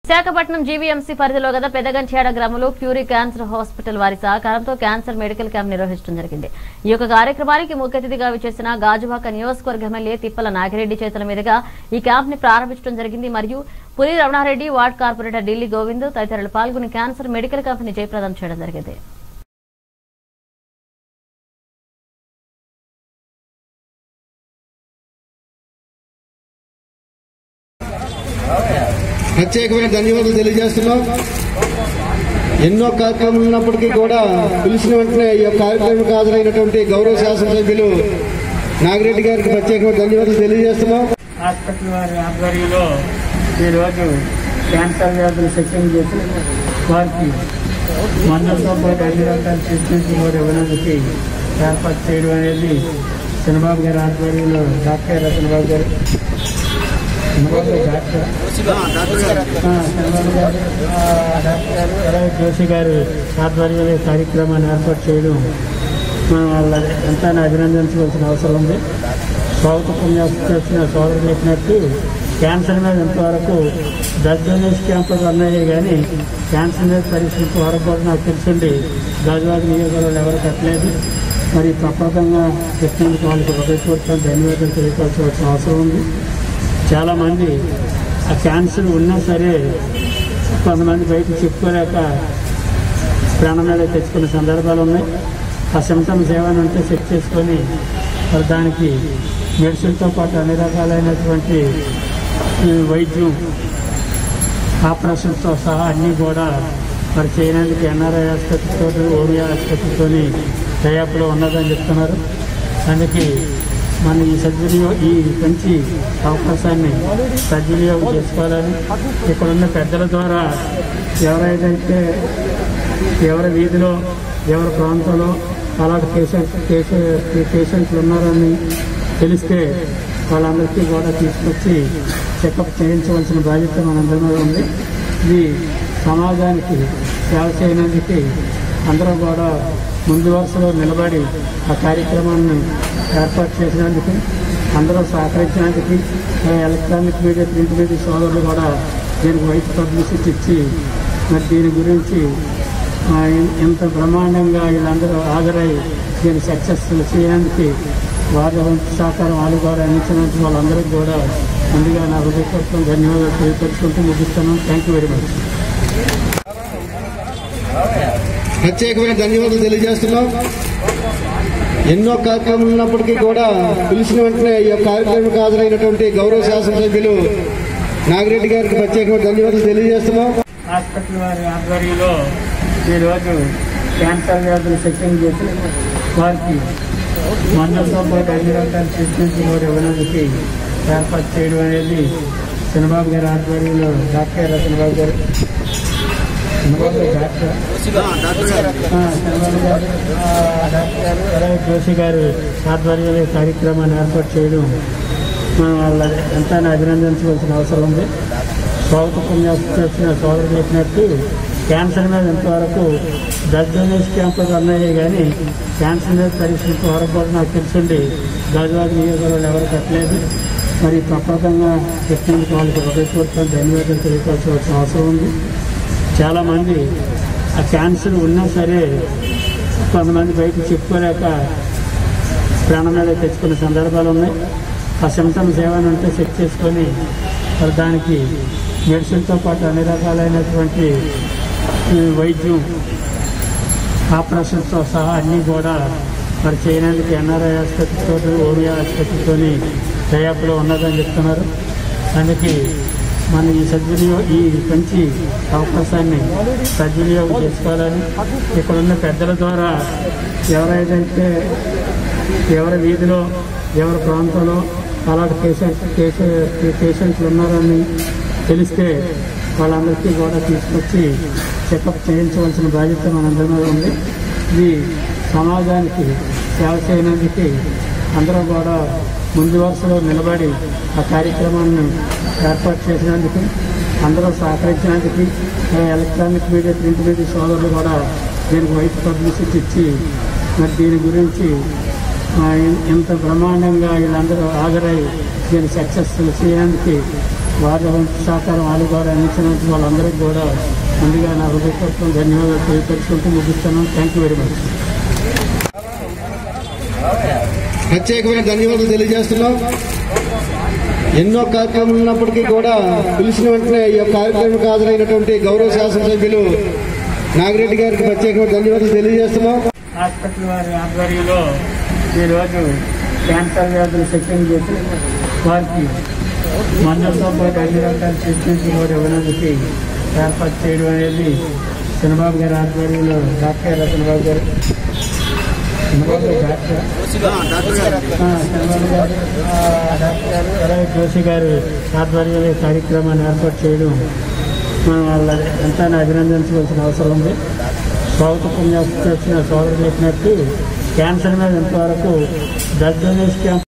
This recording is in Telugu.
విశాఖపట్నం జీవీఎంసీ పరిధిలో గల పెదగంచేడ గ్రామంలో క్యూరీ క్యాన్సర్ హాస్పిటల్ వారి సహకారంతో క్యాన్సర్ మెడికల్ క్యాంప్ నిర్వహించడం జరిగింది ఈ యొక్క కార్యక్రమానికి ముఖ్య అతిథిగా విచ్చేసిన గాజువాక నియోజకవర్గ ఎమ్మెల్యే తిప్పల నాగిరెడ్డి చేతుల మీదుగా ఈ క్యాంప్ ని ప్రారంభించడం జరిగింది మరియు పులి రమణారెడ్డి వార్డ్ కార్పొరేటర్ ఢిల్లీ గోవింద్ తదితరులు పాల్గొని క్యాన్సర్ మెడికల్ క్యాంప్ ని జయప్రదం చేయడం జరిగింది ప్రత్యేకమైన ధన్యవాదాలు తెలియజేస్తున్నాం ఎన్నో కార్యక్రమాలు ఉన్నప్పటికీ కూడా పిలిచిన వెంటనే ఈ యొక్క కార్యక్రమానికి హాజరైనటువంటి గౌరవ శాసనసభ్యులు నాగిరెడ్డి గారికి ప్రత్యేకమైన ధన్యవాదాలు తెలియజేస్తున్నాం హాస్పిటల్ వారి ఆధ్వర్యంలో ఈరోజు క్యాన్సర్ వ్యాధులు చెకింగ్ చేసి వారికి మందులతో పాటు అన్ని రకాల ట్రీట్మెంట్ కూడా ఇవ్వడానికి ఏర్పాటు చేయడం అనేది చంద్రబాబు గారి ఆధ్వర్యంలో డాక్టర్ చంద్రబాబు గారు చంద్రబాబు గారు డాక్టర్ ఆ, చంద్రబాబు గారు ఆ, డాక్టర్ గారు అలాగే జోషి గారు ఆధ్వర్యంలో ఈ కార్యక్రమాన్ని ఏర్పాటు చేయడం మనం వాళ్ళ ఎంతైనా అభినందించవలసిన అవసరం ఉంది స్వాగత పుణ్యాసం చేసిన సోదరు చెప్పినట్టు క్యాన్సర్ మీద ఇంతవరకు బ్లడ్ డొనేషన్ క్యాంపులు ఉన్నాయి కానీ క్యాన్సర్ మీద పరీక్ష ఇంతవరకు కూడా నాకు తెలిసింది గాజువాక నియోజకవర్గంలో ఎవరు కట్టలేదు మరి తప్పకుండా చెప్పినందుకు వాళ్ళకి హృదయపూర్వక ధన్యవాదాలు తెలియపరచవలసిన అవసరం ఉంది చాలామంది ఆ క్యాన్సర్ ఉన్నా సరే కొంతమంది బయట చెప్పుకోలేక ప్రాణం మీద తెచ్చుకునే సందర్భాలు ఉన్నాయి ఆ సిమ్టమ్స్ ఏమైనా ఉంటే చెక్ చేసుకొని మరి దానికి మెడిసిన్తో పాటు అన్ని రకాలైనటువంటి ఈ, వైద్యం ఆపరేషన్తో సహా అన్నీ కూడా మరి చేయడానికి ఎన్ఆర్ఐ ఆసుపత్రితో ఓమియా ఆసుపత్రితో టైఅప్లో ఉన్నదని చెప్తున్నారు అందుకే మన ఈ సద్వినియోగం ఈ మంచి అవకాశాన్ని సద్వినియోగం చేసుకోవాలని ఇక్కడ ఉన్న పెద్దల ద్వారా ఎవరైతే ఎవరి వీధిలో ఎవరి ప్రాంతంలో అలాంటి పేషెంట్ పేషెంట్లు ఉన్నారని తెలిస్తే వాళ్ళందరికీ కూడా తీసుకొచ్చి చెకప్ చేయించవలసిన బాధ్యత మనందరి మీద ఉంది ఇది సమాజానికి సేవ చేయడానికి అందరూ కూడా ముందు వరుసలో నిలబడి ఆ కార్యక్రమాన్ని ఏర్పాటు చేసినందుకు అందరూ సహకరించినందుకు ఆ ఎలక్ట్రానిక్ మీడియా ప్రింట్ మీడియా సోదరులు కూడా దీనికి వైట్ పబ్లిసిటీ ఇచ్చి మరి దీని గురించి ఆ, ఇంత బ్రహ్మాండంగా వీళ్ళందరూ హాజరై దీన్ని సక్సెస్ చేయడానికి వారి వంతు సహకారం వాళ్ళు కూడా అందించినందుకు వాళ్ళందరికీ కూడా ముందుగా నా హృదయపూర్వకం ధన్యవాదాలు తెలియపరుచుకుంటూ ముగిస్తున్నాను థ్యాంక్ యూ వెరీ మచ్ ప్రత్యేకమైన ధన్యవాదాలు తెలియజేస్తున్నాం ఎన్నో కార్యక్రమాలు ఉన్నప్పటికీ కూడా పిలిచిన వెంటనే ఈ యొక్క కార్యక్రమానికి హాజరైనటువంటి గౌరవ శాసనసభ్యులు నాగిరెడ్డి గారికి ప్రత్యేకమైన ధన్యవాదాలు తెలియజేస్తున్నాం హాస్పిటల్ వారి ఆధ్వర్యంలో ఈరోజు క్యాన్సర్ వ్యాధులు చెకింగ్ చేసి వారికి మందులతో పాటు అన్ని రకాల ట్రీట్మెంట్ కూడా ఇవ్వడానికి ఏర్పాటు చేయడం అనేది చంద్రబాబు గారి ఆధ్వర్యంలో డాక్టర్ చంద్రబాబు గారు చంద్రబాబు గారు డాక్టర్ ఆ, చంద్రబాబు గారు ఆ, డాక్టర్ గారు అలాగే జోషి గారు ఆధ్వర్యంలో ఈ కార్యక్రమాన్ని ఏర్పాటు చేయడం మనం వాళ్ళ ఎంతైనా అభినందించవలసిన అవసరం ఉంది స్వాగత పుణ్యాసం చేసిన సోదరు చెప్పినట్టు క్యాన్సర్ మీద ఇంతవరకు బ్లడ్ డొనేషన్ క్యాంపులు ఉన్నాయి కానీ క్యాన్సర్ మీద పరీక్ష ఇంతవరకు కూడా నాకు తెలిసింది గాజువాక నియోజకవర్గంలో ఎవరు కట్టలేదు మరి తప్పకుండా చెప్పినందుకు వాళ్ళకి హృదయపూర్వక ధన్యవాదాలు తెలియపరచవలసిన అవసరం ఉంది చాలామంది ఆ క్యాన్సర్ ఉన్నా సరే కొంతమంది బయట చెప్పుకోలేక ప్రాణం మీద తెచ్చుకునే సందర్భాలు ఉన్నాయి ఆ సిమ్టమ్స్ ఏమైనా ఉంటే చెక్ చేసుకొని మరి దానికి మెడిసిన్తో పాటు అన్ని రకాలైనటువంటి ఈ, వైద్యం ఆపరేషన్తో సహా అన్నీ కూడా మరి చేయడానికి ఎన్ఆర్ఐ ఆసుపత్రితో ఓమియా ఆసుపత్రితో టైఅప్లో ఉన్నదని చెప్తున్నారు అందుకే మన ఈ సద్వినియోగం ఈ మంచి అవకాశాన్ని సద్వినియోగం చేసుకోవాలని ఇక్కడ ఉన్న పెద్దల ద్వారా ఎవరైతే ఎవరి వీధిలో ఎవరి ప్రాంతంలో అలాంటి పేషెంట్ పేషెంట్లు ఉన్నారని తెలిస్తే వాళ్ళందరికీ కూడా తీసుకొచ్చి చెకప్ చేయించవలసిన బాధ్యత మనందరి మీద ఉంది ఇది సమాజానికి సేవ చేయడానికి అందరూ కూడా ముందు వరుసలో నిలబడి ఆ కార్యక్రమాన్ని ఏర్పాటు చేసినందుకు అందరూ సహకరించినందుకు ఆ ఎలక్ట్రానిక్ మీడియా ప్రింట్ మీడియా సోదరులు కూడా దీనికి వైట్ పబ్లిసిటీ ఇచ్చి మరి దీని గురించి ఆ, ఇంత బ్రహ్మాండంగా వీళ్ళందరూ హాజరై దీన్ని సక్సెస్ చేయడానికి వారి వంతు సహకారం వాళ్ళు కూడా అందించినందుకు వాళ్ళందరికీ కూడా ముందుగా నా హృదయపూర్వకం ధన్యవాదాలు తెలియపరుచుకుంటూ ముగిస్తున్నాను థ్యాంక్ యూ వెరీ మచ్ ప్రత్యేకమైన ధన్యవాదాలు తెలియజేస్తున్నాం ఎన్నో కార్యక్రమాలు ఉన్నప్పటికీ కూడా పిలిచిన వెంటనే ఈ యొక్క కార్యక్రమానికి హాజరైనటువంటి గౌరవ శాసనసభ్యులు నాగిరెడ్డి గారికి ప్రత్యేకమైన ధన్యవాదాలు తెలియజేస్తున్నాం హాస్పిటల్ వారి ఆధ్వర్యంలో ఈరోజు క్యాన్సర్ వ్యాధులు చెకింగ్ చేసి వారికి మందులతో పాటు అన్ని రకాల ట్రీట్మెంట్ కూడా ఇవ్వడానికి ఏర్పాటు చేయడం అనేది చంద్రబాబు గారి ఆధ్వర్యంలో డాక్టర్ చంద్రబాబు గారు చంద్రబాబు గారు డాక్టర్ ఆ, చంద్రబాబు గారు ఆ, డాక్టర్ గారు అలాగే జోషి గారు ఆధ్వర్యంలో ఈ కార్యక్రమాన్ని ఏర్పాటు చేయడం మనం వాళ్ళ ఎంతో అభినందించవలసిన అవసరం ఉంది స్వాగత పుణ్యాసం చేసిన సోదరు చెప్పినట్టు క్యాన్సర్ మీద ఎంతవరకు బ్లడ్ డొనేషన్ క్యాంప్